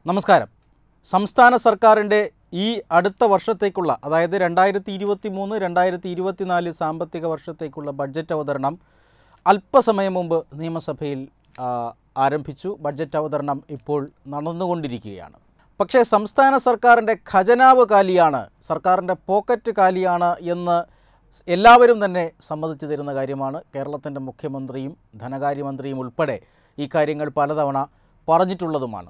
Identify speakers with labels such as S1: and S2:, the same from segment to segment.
S1: നമസ്കാരം സംസ്ഥാന സർക്കാരിൻ്റെ ഈ അടുത്ത വർഷത്തേക്കുള്ള അതായത് രണ്ടായിരത്തി ഇരുപത്തി മൂന്ന് രണ്ടായിരത്തി ഇരുപത്തിനാല് സാമ്പത്തിക വർഷത്തേക്കുള്ള ബഡ്ജറ്റ് അവതരണം അല്പസമയം മുമ്പ് നിയമസഭയിൽ ആ, ആരംഭിച്ചു ബഡ്ജറ്റ് അവതരണം ഇപ്പോൾ നടന്നുകൊണ്ടിരിക്കുകയാണ് പക്ഷേ സംസ്ഥാന സർക്കാരിൻ്റെ ഖജനാവ് കാലിയാണ് സർക്കാരിൻ്റെ പോക്കറ്റ് കാലിയാണ് എന്ന് എല്ലാവരും തന്നെ സമ്മതിച്ചു തരുന്ന കാര്യമാണ് കേരളത്തിൻ്റെ മുഖ്യമന്ത്രിയും ധനകാര്യമന്ത്രിയും ഉൾപ്പെടെ ഈ കാര്യങ്ങൾ പലതവണ പറഞ്ഞിട്ടുള്ളതുമാണ്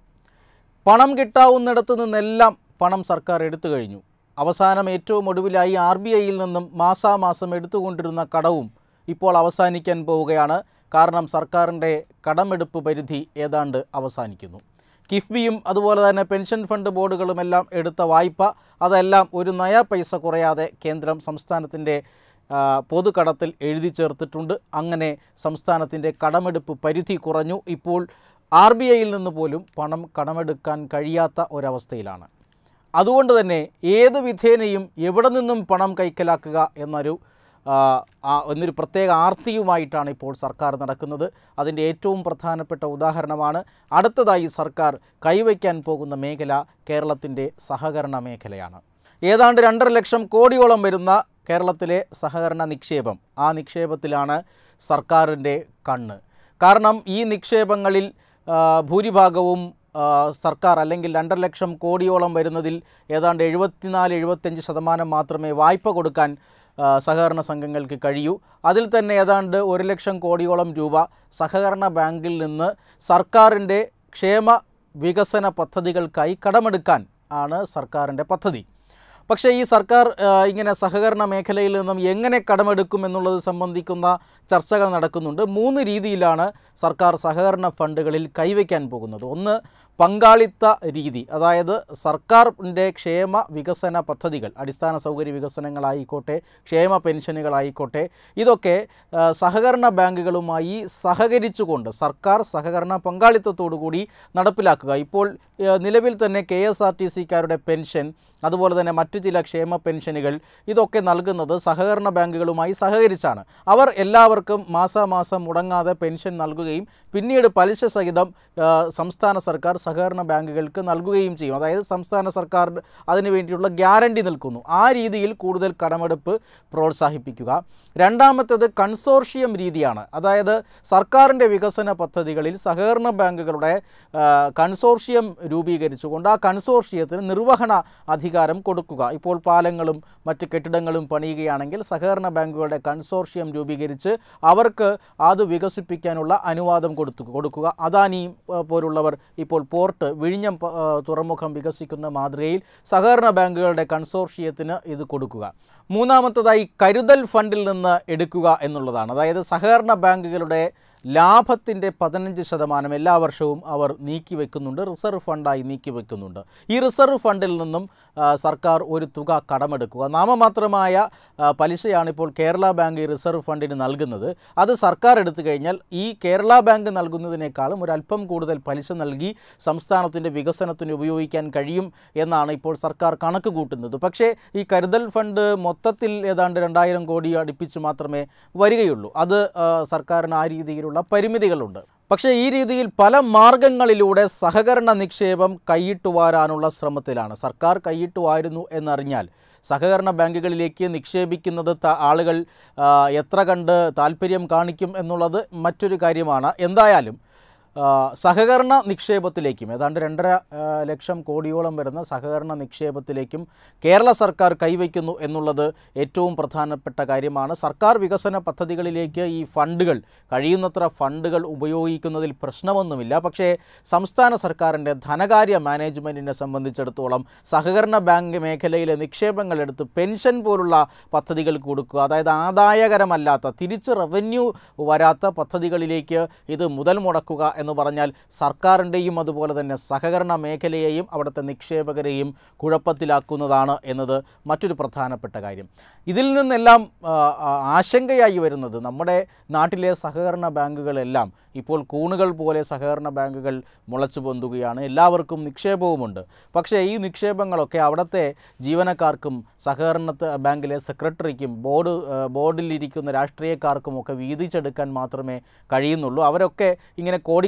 S1: പണം കിട്ടാവുന്നിടത്തു നിന്നെല്ലാം പണം സർക്കാർ എടുത്തു കഴിഞ്ഞു അവസാനം ഏറ്റവും ഒടുവിലായി ആർ ബി ഐയിൽ നിന്നും മാസാമാസം എടുത്തുകൊണ്ടിരുന്ന കടവും ഇപ്പോൾ അവസാനിക്കാൻ പോവുകയാണ് കാരണം സർക്കാരിൻ്റെ കടമെടുപ്പ് പരിധി ഏതാണ്ട് അവസാനിക്കുന്നു കിഫ്ബിയും അതുപോലെ തന്നെ പെൻഷൻ ഫണ്ട് ബോർഡുകളുമെല്ലാം എടുത്ത വായ്പ അതെല്ലാം ഒരു നയ പൈസ കുറയാതെ കേന്ദ്രം സംസ്ഥാനത്തിൻ്റെ ആ, പൊതുകടത്തിൽ എഴുതി ചേർത്തിട്ടുണ്ട് അങ്ങനെ സംസ്ഥാനത്തിൻ്റെ കടമെടുപ്പ് പരിധി കുറഞ്ഞു ഇപ്പോൾ ആർ ബി ഐയിൽ നിന്ന് പോലും പണം കടമെടുക്കാൻ കഴിയാത്ത ഒരവസ്ഥയിലാണ് അതുകൊണ്ട് തന്നെ ഏത് വിധേനയും എവിടെ നിന്നും പണം കൈക്കലാക്കുക എന്നൊരു ആ, ആ, എന്നൊരു പ്രത്യേക ആർത്തിയുമായിട്ടാണ് ഇപ്പോൾ സർക്കാർ നടക്കുന്നത് അതിൻ്റെ ഏറ്റവും പ്രധാനപ്പെട്ട ഉദാഹരണമാണ് അടുത്തതായി സർക്കാർ കൈവയ്ക്കാൻ പോകുന്ന മേഖല കേരളത്തിൻ്റെ സഹകരണ മേഖലയാണ് ഏതാണ്ട് രണ്ടര ലക്ഷം കോടിയോളം വരുന്ന കേരളത്തിലെ സഹകരണ നിക്ഷേപം ആ നിക്ഷേപത്തിലാണ് സർക്കാരിൻ്റെ കണ്ണ് കാരണം ഈ നിക്ഷേപങ്ങളിൽ ആ, ഭൂരിഭാഗവും ആ, സർക്കാർ അല്ലെങ്കിൽ രണ്ടര ലക്ഷം കോടിയോളം വരുന്നതിൽ ഏതാണ്ട് എഴുപത്തിനാല് എഴുപത്തഞ്ച് ശതമാനം മാത്രമേ വായ്പ കൊടുക്കാൻ ആ, സഹകരണ സംഘങ്ങൾക്ക് കഴിയൂ അതിൽ തന്നെ ഏതാണ്ട് ഒരു ലക്ഷം കോടിയോളം രൂപ സഹകരണ ബാങ്കിൽ നിന്ന് സർക്കാരിൻ്റെ ക്ഷേമ വികസന പദ്ധതികൾക്കായി കടമെടുക്കാൻ ആണ് സർക്കാരിൻ്റെ പദ്ധതി പക്ഷേ ഈ സർക്കാർ ആ, ഇങ്ങനെ സഹകരണ മേഖലയിൽ നിന്നും എങ്ങനെ കടമെടുക്കും എന്നുള്ളത് സംബന്ധിക്കുന്ന ചർച്ചകൾ നടക്കുന്നുണ്ട് മൂന്ന് രീതിയിലാണ് സർക്കാർ സഹകരണ ഫണ്ടുകളിൽ കൈവയ്ക്കാൻ പോകുന്നത് ഒന്ന് പങ്കാളിത്ത രീതി അതായത് സർക്കാരിൻ്റെ ക്ഷേമ വികസന പദ്ധതികൾ അടിസ്ഥാന സൗകര്യ വികസനങ്ങളായിക്കോട്ടെ ക്ഷേമ പെൻഷനുകളായിക്കോട്ടെ ഇതൊക്കെ ആ, സഹകരണ ബാങ്കുകളുമായി സഹകരിച്ചുകൊണ്ട് സർക്കാർ സഹകരണ പങ്കാളിത്തത്തോടു കൂടി നടപ്പിലാക്കുക ഇപ്പോൾ ആ, നിലവിൽ തന്നെ കെ എസ് ആർ ടി സിക്കാരുടെ പെൻഷൻ അതുപോലെ തന്നെ മറ്റു ചില ക്ഷേമ പെൻഷനുകൾ ഇതൊക്കെ നൽകുന്നത് സഹകരണ ബാങ്കുകളുമായി സഹകരിച്ചാണ് അവർ എല്ലാവർക്കും മാസാമാസം മുടങ്ങാതെ പെൻഷൻ നൽകുകയും പിന്നീട് പലിശ സഹിതം ആ, സംസ്ഥാന സർക്കാർ സഹകരണ ബാങ്കുകൾക്ക് നൽകുകയും ചെയ്യും അതായത് സംസ്ഥാന സർക്കാർ അതിനു വേണ്ടിയുള്ള ഗ്യാരണ്ടി നിൽക്കുന്നു ആ രീതിയിൽ കൂടുതൽ കടമെടുപ്പ് പ്രോത്സാഹിപ്പിക്കുക രണ്ടാമത്തേത് കൺസോർഷ്യം രീതിയാണ് അതായത് സർക്കാരിൻ്റെ വികസന പദ്ധതികളിൽ സഹകരണ ബാങ്കുകളുടെ ആ, കൺസോർഷ്യം രൂപീകരിച്ചുകൊണ്ട് ആ കൺസോർഷ്യത്തിന് നിർവഹണ അധികാരം കൊടുക്കുക ഇപ്പോൾ പാലങ്ങളും മറ്റ് കെട്ടിടങ്ങളും പണിയുകയാണെങ്കിൽ സഹകരണ ബാങ്കുകളുടെ കൺസോർഷ്യം രൂപീകരിച്ച് അവർക്ക് അത് വികസിപ്പിക്കാനുള്ള അനുവാദം കൊടുത്തു കൊടുക്കുക അദാനി ആ, പോലുള്ളവർ ഇപ്പോൾ പോർട്ട് വിഴിഞ്ഞം പ- ആ, തുറമുഖം വികസിക്കുന്ന മാതൃകയിൽ സഹകരണ ബാങ്കുകളുടെ കൺസോർഷ്യത്തിന് ഇത് കൊടുക്കുക മൂന്നാമത്തതായി കരുതൽ ഫണ്ടിൽ നിന്ന് എടുക്കുക എന്നുള്ളതാണ് അതായത് സഹകരണ ബാങ്കുകളുടെ ലാഭത്തിൻ്റെ പതിനഞ്ച് ശതമാനം എല്ലാ വർഷവും അവർ നീക്കി വെക്കുന്നുണ്ട് റിസർവ് ഫണ്ടായി നീക്കി വെക്കുന്നുണ്ട് ഈ റിസർവ് ഫണ്ടിൽ നിന്നും ആ, സർക്കാർ ഒരു തുക കടമെടുക്കുക നാമമാത്രമായ ആ, പലിശയാണ് ഇപ്പോൾ കേരള ബാങ്ക് ഈ റിസർവ് ഫണ്ടിന് നൽകുന്നത് അത് സർക്കാർ എടുത്തു കഴിഞ്ഞാൽ ഈ കേരള ബാങ്ക് നൽകുന്നതിനേക്കാളും ഒരല്പം കൂടുതൽ പലിശ നൽകി സംസ്ഥാനത്തിൻ്റെ വികസനത്തിന് ഉപയോഗിക്കാൻ കഴിയും എന്നാണ് ഇപ്പോൾ സർക്കാർ കണക്ക് കൂട്ടുന്നത് പക്ഷേ ഈ കരുതൽ ഫണ്ട് മൊത്തത്തിൽ ഏതാണ്ട് രണ്ടായിരം കോടി അടുപ്പിച്ച് മാത്രമേ വരികയുള്ളൂ അത് ആ, സർക്കാരിന് ആ രീതിയിലുള്ള പരിമിതികളുണ്ട് പക്ഷേ ഈ രീതിയിൽ പല മാർഗങ്ങളിലൂടെ സഹകരണ നിക്ഷേപം കൈയിട്ടുവാരാനുള്ള ശ്രമത്തിലാണ് സർക്കാർ കൈയിട്ടുവാരുന്നു എന്നറിഞ്ഞാൽ സഹകരണ ബാങ്കുകളിലേക്ക് നിക്ഷേപിക്കുന്നത് ത- ആളുകൾ ആ, എത്ര കണ്ട് താല്പര്യം കാണിക്കും എന്നുള്ളത് മറ്റൊരു കാര്യമാണ് എന്തായാലും ആ, സഹകരണ നിക്ഷേപത്തിലേക്കും ഏതാണ്ട് രണ്ടര ആ, ലക്ഷം കോടിയോളം വരുന്ന സഹകരണ നിക്ഷേപത്തിലേക്കും കേരള സർക്കാർ കൈവയ്ക്കുന്നു എന്നുള്ളത് ഏറ്റവും പ്രധാനപ്പെട്ട കാര്യമാണ് സർക്കാർ വികസന പദ്ധതികളിലേക്ക് ഈ ഫണ്ടുകൾ കഴിയുന്നത്ര ഫണ്ടുകൾ ഉപയോഗിക്കുന്നതിൽ പ്രശ്നമൊന്നുമില്ല പക്ഷേ സംസ്ഥാന സർക്കാരിൻ്റെ ധനകാര്യ മാനേജ്മെൻറ്റിനെ സംബന്ധിച്ചിടത്തോളം സഹകരണ ബാങ്ക് മേഖലയിലെ നിക്ഷേപങ്ങൾ എടുത്ത് പെൻഷൻ പോലുള്ള പദ്ധതികൾ കൊടുക്കുക അതായത് ആദായകരമല്ലാത്ത തിരിച്ച് റവന്യൂ വരാത്ത പദ്ധതികളിലേക്ക് ഇത് മുതൽ മുടക്കുക എന്ന് പറഞ്ഞാൽ സർക്കാരിൻ്റെയും അതുപോലെ തന്നെ സഹകരണ മേഖലയെയും അവിടുത്തെ നിക്ഷേപകരെയും കുഴപ്പത്തിലാക്കുന്നതാണ് എന്നത് മറ്റൊരു പ്രധാനപ്പെട്ട കാര്യം ഇതിൽ നിന്നെല്ലാം ആ, ആ, ആശങ്കയായി വരുന്നത് നമ്മുടെ നാട്ടിലെ സഹകരണ ബാങ്കുകളെല്ലാം ഇപ്പോൾ കൂണുകൾ പോലെ സഹകരണ ബാങ്കുകൾ മുളച്ചു പൊന്തുകയാണ് എല്ലാവർക്കും നിക്ഷേപവുമുണ്ട് പക്ഷേ ഈ നിക്ഷേപങ്ങളൊക്കെ അവിടുത്തെ ജീവനക്കാർക്കും സഹകരണ ബാങ്കിലെ സെക്രട്ടറിക്കും ബോർഡ് ആ, ബോർഡിലിരിക്കുന്ന രാഷ്ട്രീയക്കാർക്കുമൊക്കെ വീതിച്ചെടുക്കാൻ മാത്രമേ കഴിയുന്നുള്ളൂ അവരൊക്കെ ഇങ്ങനെ കോടി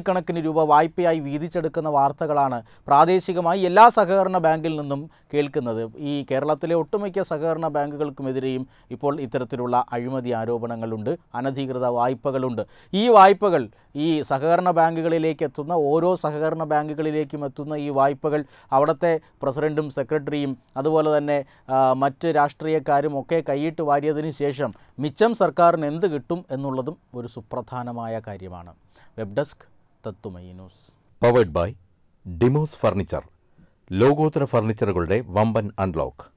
S1: കോടിക്കണക്കിന് രൂപ വായ്പയായി വീതിച്ചെടുക്കുന്ന വാർത്തകളാണ് പ്രാദേശികമായി എല്ലാ സഹകരണ ബാങ്കിൽ നിന്നും കേൾക്കുന്നത് ഈ കേരളത്തിലെ ഒട്ടുമിക്ക സഹകരണ ബാങ്കുകൾക്കുമെതിരെയും ഇപ്പോൾ ഇത്തരത്തിലുള്ള അഴിമതി ആരോപണങ്ങളുണ്ട് അനധികൃത വായ്പകളുണ്ട് ഈ വായ്പകൾ ഈ സഹകരണ ബാങ്കുകളിലേക്ക് എത്തുന്ന ഓരോ സഹകരണ ബാങ്കുകളിലേക്കും എത്തുന്ന ഈ വായ്പകൾ അവിടുത്തെ പ്രസിഡൻറ്റും സെക്രട്ടറിയും അതുപോലെ തന്നെ ആ, മറ്റ് രാഷ്ട്രീയക്കാരും ഒക്കെ കൈയിട്ട് വാരിയതിന് ശേഷം മിച്ചം സർക്കാരിന് എന്ത് കിട്ടും എന്നുള്ളതും ഒരു സുപ്രധാനമായ കാര്യമാണ് വെബ് ഡെസ്ക് തത്തുമൈ news
S2: powered by Demos furniture ലോകോത്തര ഫർണിച്ചറുകളുടെ വമ്പൻ അൺലോക്ക്